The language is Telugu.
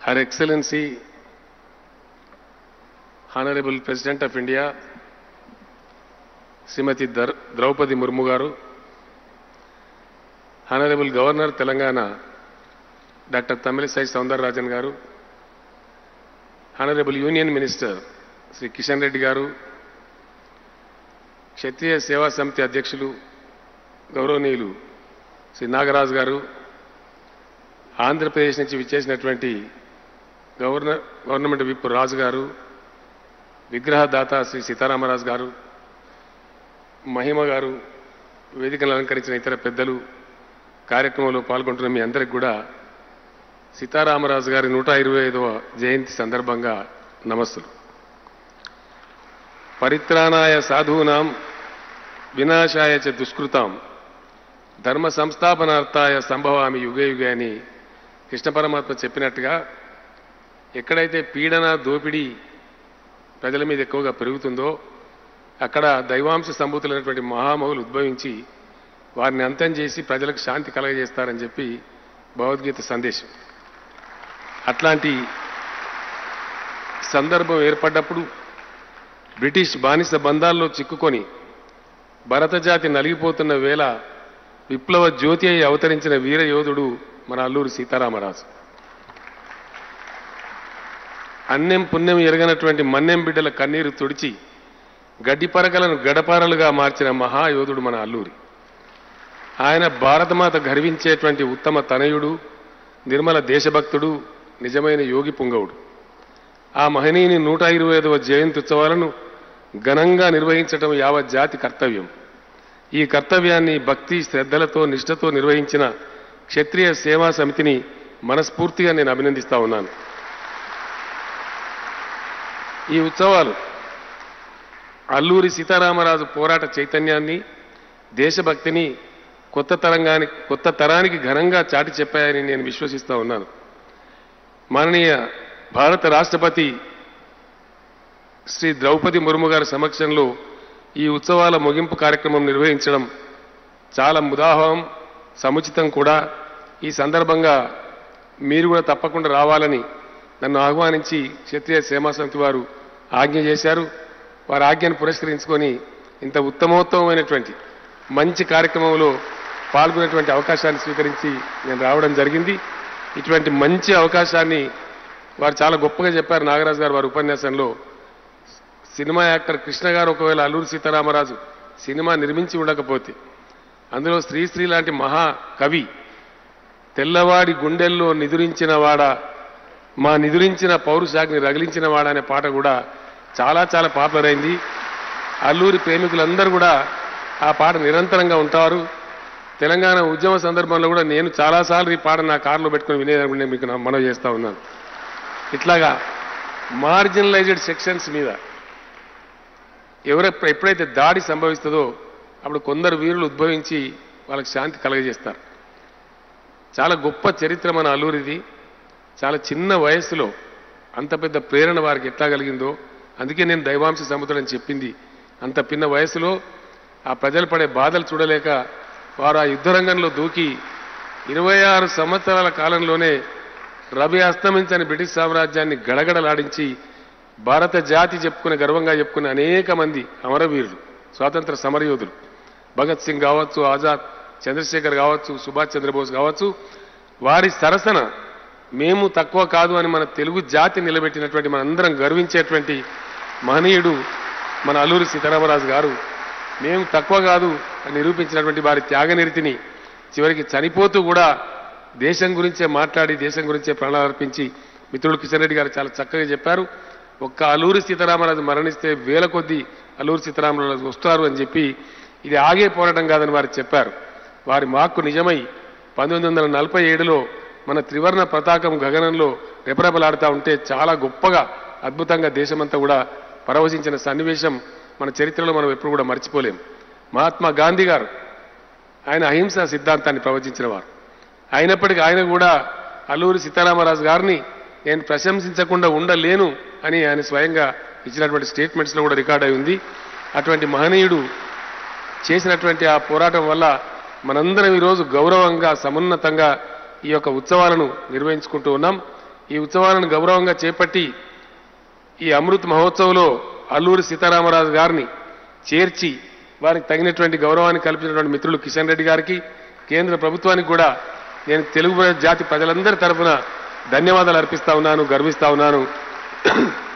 Her Excellency, Honorable President of India, Shrimati దర్ Draupadi Murmu garu honourable governor Telangana doctor Tamilisai Soundararajan garu honourable union minister Shri Kishan Reddy garu Kshatriya సేవా సమితి అధ్యక్షులు గౌరవనీయులు శ్రీ నాగరాజు గారు ఆంధ్రప్రదేశ్ నుంచి విచ్చేసినటువంటి గవర్నర్ గవర్నమెంట్ విప్ రాజు గారు విగ్రహదాత శ్రీ సీతారామరాజు గారు మహిమ గారు వేదికను అలంకరించిన ఇతర పెద్దలు కార్యక్రమంలో పాల్గొంటున్న మీ అందరికి కూడా సీతారామరాజు గారి నూట ఇరవై ఐదవ జయంతి సందర్భంగా నమస్సులు పరిత్రాణాయ సాధూనాం వినాశాయ చ దుష్కృతాం ధర్మ సంస్థాపనార్థాయ సంభవామి యుగ యుగే అని కృష్ణ పరమాత్మ చెప్పినట్టుగా ఎక్కడైతే పీడన దోపిడీ ప్రజల మీద ఎక్కువగా పెరుగుతుందో అక్కడ దైవాంశ సంభూతులైనటువంటి మహామహులు ఉద్భవించి వారిని అంతం చేసి ప్రజలకు శాంతి కలగజేస్తారని చెప్పి భగవద్గీత సందేశం అట్లాంటి సందర్భం ఏర్పడ్డప్పుడు బ్రిటిష్ బానిస బంధాల్లో చిక్కుకొని భరత జాతి నలిగిపోతున్న వేళ విప్లవ జ్యోతి అయి అవతరించిన వీర యోధుడు మన అల్లూరి సీతారామరాజు అన్నెం పుణ్యం ఎరగనటువంటి మన్నెం బిడ్డల కన్నీరు తుడిచి గడ్డి పరకలను గడపారలుగా మార్చిన మహాయోధుడు మన అల్లూరి ఆయన భారతమాత గర్వించేటువంటి ఉత్తమ తనయుడు నిర్మల దేశభక్తుడు నిజమైన యోగి పుంగవుడు ఆ మహనీయుని నూట ఇరవై ఐదవ జయంతి ఉత్సవాలను ఘనంగా నిర్వహించడం యావత్ జాతి కర్తవ్యం ఈ కర్తవ్యాన్ని భక్తి శ్రద్ధలతో నిష్ఠతో నిర్వహించిన క్షత్రియ సేవా సమితిని మనస్ఫూర్తిగా నేను అభినందిస్తా ఉన్నాను ఈ ఉత్సవాలు అల్లూరి సీతారామరాజు పోరాట చైతన్యాన్ని దేశభక్తిని కొత్త తరంగానికి కొత్త తరానికి ఘనంగా చాటి చెప్పాయని నేను విశ్వసిస్తా ఉన్నాను మాననీయ భారత రాష్ట్రపతి శ్రీ ద్రౌపది ముర్ము గారి సమక్షంలో ఈ ఉత్సవాల ముగింపు కార్యక్రమం నిర్వహించడం చాలా ముదాహం సముచితం కూడా ఈ సందర్భంగా మీరు కూడా తప్పకుండా రావాలని నన్ను ఆహ్వానించి క్షత్రియ సేమా సమితి వారు ఆజ్ఞ చేశారు వారి ఆజ్ఞను పురస్కరించుకొని ఇంత ఉత్తమోత్తమైనటువంటి మంచి కార్యక్రమంలో పాల్గొనేటువంటి అవకాశాన్ని స్వీకరించి నేను రావడం జరిగింది ఇటువంటి మంచి అవకాశాన్ని వారు చాలా గొప్పగా చెప్పారు నాగరాజు గారు వారి ఉపన్యాసంలో సినిమా యాక్టర్ కృష్ణ గారు ఒకవేళ అల్లూరి సీతారామరాజు సినిమా నిర్మించి ఉండకపోతే అందులో శ్రీశ్రీ లాంటి మహా కవి తెల్లవాడి గుండెల్లో నిదురించిన వాడ మా నిదురించిన పౌరుషాగ్ని రగిలించిన వాడ అనే పాట కూడా చాలా చాలా పాపులర్ అయింది అల్లూరి ప్రేమికులందరూ కూడా ఆ పాట నిరంతరంగా ఉంటారు తెలంగాణ ఉద్యమ సందర్భంలో కూడా నేను చాలాసార్లు ఈ పాట నా కారులో పెట్టుకుని వినేదాన్ని మీకు నా మనవి చేస్తా ఉన్నాను ఇట్లాగా మార్జినలైజ్డ్ సెక్షన్స్ మీద ఎవరు ఎప్పుడైతే దాడి సంభవిస్తుందో అప్పుడు కొందరు వీరులు ఉద్భవించి వాళ్ళకి శాంతి కలగజేస్తారు చాలా గొప్ప చరిత్ర మన అల్లూరిది చాలా చిన్న వయస్సులో అంత పెద్ద ప్రేరణ వారికి ఎట్లా కలిగిందో అందుకే నేను దైవాంశ సముద్రం చెప్పింది అంత పిన్న వయసులో ఆ ప్రజలు పడే బాధలు చూడలేక వారు ఆ యుద్ధరంగంలో దూకి ఇరవై ఆరు సంవత్సరాల కాలంలోనే రవి అస్తమించని బ్రిటిష్ సామ్రాజ్యాన్ని గడగడలాడించి భారత జాతి చెప్పుకునే గర్వంగా చెప్పుకునే అనేక మంది అమరవీరులు స్వాతంత్ర సమరయోధులు భగత్ సింగ్ కావచ్చు ఆజాద్ చంద్రశేఖర్ కావచ్చు సుభాష్ చంద్రబోస్ కావచ్చు వారి సరసన మేము తక్కువ కాదు అని మన తెలుగు జాతి నిలబెట్టినటువంటి మనందరం గర్వించేటువంటి మహనీయుడు మన అల్లూరి సీతారామరాజు గారు మేము తక్కువ కాదు అని నిరూపించినటువంటి వారి త్యాగనిరితిని చివరికి చనిపోతూ కూడా దేశం గురించే మాట్లాడి దేశం గురించే ప్రాణాలు అర్పించి మిత్రుడు కిషన్ రెడ్డి గారు చాలా చక్కగా చెప్పారు ఒక్క అల్లూరి సీతారామరాజు మరణిస్తే వేల కొద్దీ అల్లూరి సీతారామరాజు వస్తారు అని చెప్పి ఇది ఆగే పోరాటం కాదని వారు చెప్పారు వారి మాక్కు నిజమై పంతొమ్మిది వందల నలభై ఏడులో మన త్రివర్ణ పతాకం గగనంలో రెపరెపలాడుతూ ఉంటే చాలా గొప్పగా అద్భుతంగా దేశమంతా కూడా పరవశించిన సన్నివేశం మన చరిత్రలో మనం ఎప్పుడు కూడా మర్చిపోలేం మహాత్మా గాంధీ గారు ఆయన అహింసా సిద్ధాంతాన్ని ప్రవచించిన వారు అయినప్పటికీ ఆయన కూడా అల్లూరి సీతారామరాజు గారిని నేను ప్రశంసించకుండా ఉండలేను అని ఆయన స్వయంగా ఇచ్చినటువంటి స్టేట్మెంట్స్లో కూడా రికార్డ్ అయి ఉంది అటువంటి మహనీయుడు చేసినటువంటి ఆ పోరాటం వల్ల మనందరం ఈరోజు గౌరవంగా సమున్నతంగా ఈ యొక్క ఉత్సవాలను నిర్వహించుకుంటూ ఉన్నాం ఈ ఉత్సవాలను గౌరవంగా చేపట్టి ఈ అమృత్ మహోత్సవ్లో అల్లూరి సీతారామరాజు గారిని చేర్చి వారికి తగినటువంటి గౌరవాన్ని కల్పించినటువంటి మిత్రులు కిషన్ రెడ్డి గారికి కేంద్ర ప్రభుత్వానికి కూడా నేను తెలుగు జాతి ప్రజలందరి తరఫున ధన్యవాదాలు అర్పిస్తా ఉన్నాను గర్విస్తా ఉన్నాను